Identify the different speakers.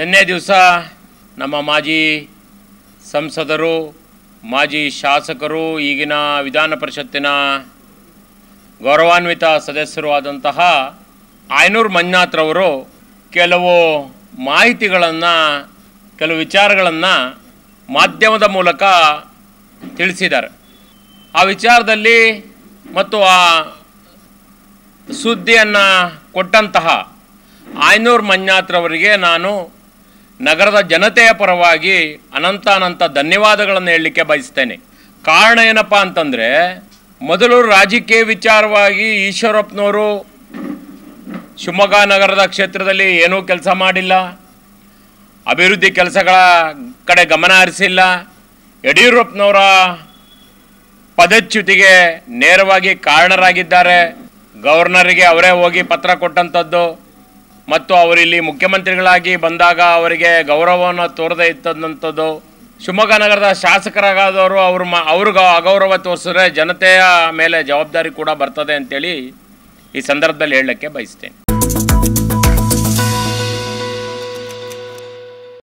Speaker 1: ನಿನ್ನೆ ದಿವಸ ನಮ್ಮ ಮಾಜಿ ಸಂಸದರು ಮಾಜಿ ಶಾಸಕರು ಈಗಿನ ವಿಧಾನ ಪರಿಷತ್ತಿನ ಗೌರವಾನ್ವಿತ ಸದಸ್ಯರು ಆದಂತಹ ಆಯನೂರು ಮಂಜುನಾಥ್ರವರು ಕೆಲವು ಮಾಹಿತಿಗಳನ್ನು ಕೆಲವು ವಿಚಾರಗಳನ್ನು ಮಾಧ್ಯಮದ ಮೂಲಕ ತಿಳಿಸಿದ್ದಾರೆ ಆ ವಿಚಾರದಲ್ಲಿ ಮತ್ತು ಆ ಸುದ್ದಿಯನ್ನು ಕೊಟ್ಟಂತಹ ಆಯನೂರು ಮಂಜುನಾಥ್ರವರಿಗೆ ನಾನು ನಗರದ ಜನತೆಯ ಪರವಾಗಿ ಅನಂತ ಅನಂತ ಧನ್ಯವಾದಗಳನ್ನು ಹೇಳಲಿಕ್ಕೆ ಬಯಸ್ತೇನೆ ಕಾರಣ ಏನಪ್ಪ ಅಂತಂದರೆ ಮೊದಲು ರಾಜಕೀಯ ವಿಚಾರವಾಗಿ ಈಶ್ವರಪ್ಪನವರು ಶಿವಮೊಗ್ಗ ನಗರದ ಕ್ಷೇತ್ರದಲ್ಲಿ ಏನೂ ಕೆಲಸ ಮಾಡಿಲ್ಲ ಅಭಿವೃದ್ಧಿ ಕೆಲಸಗಳ ಕಡೆ ಗಮನ ಹರಿಸಿಲ್ಲ ಯಡಿಯೂರಪ್ಪನವರ ಪದಚ್ಯುತಿಗೆ ನೇರವಾಗಿ ಕಾರಣರಾಗಿದ್ದಾರೆ ಗವರ್ನರಿಗೆ ಅವರೇ ಹೋಗಿ ಪತ್ರ ಕೊಟ್ಟಂಥದ್ದು ಮತ್ತು ಅವರಿಲ್ಲಿ ಮುಖ್ಯಮಂತ್ರಿಗಳಾಗಿ ಬಂದಾಗ ಅವರಿಗೆ ಗೌರವವನ್ನು ತೋರದೇ ಇತ್ತಂಥದ್ದು ಶಿವಮೊಗ್ಗ ನಗರದ ಶಾಸಕರಾಗಾದವರು ಅವರು ಮ ಅವ್ರಿಗೆ ಅಗೌರವ ತೋರಿಸಿದ್ರೆ ಜನತೆಯ ಮೇಲೆ ಜವಾಬ್ದಾರಿ ಕೂಡ ಬರ್ತದೆ ಅಂತೇಳಿ ಈ ಸಂದರ್ಭದಲ್ಲಿ ಹೇಳಲಿಕ್ಕೆ ಬಯಸ್ತೇನೆ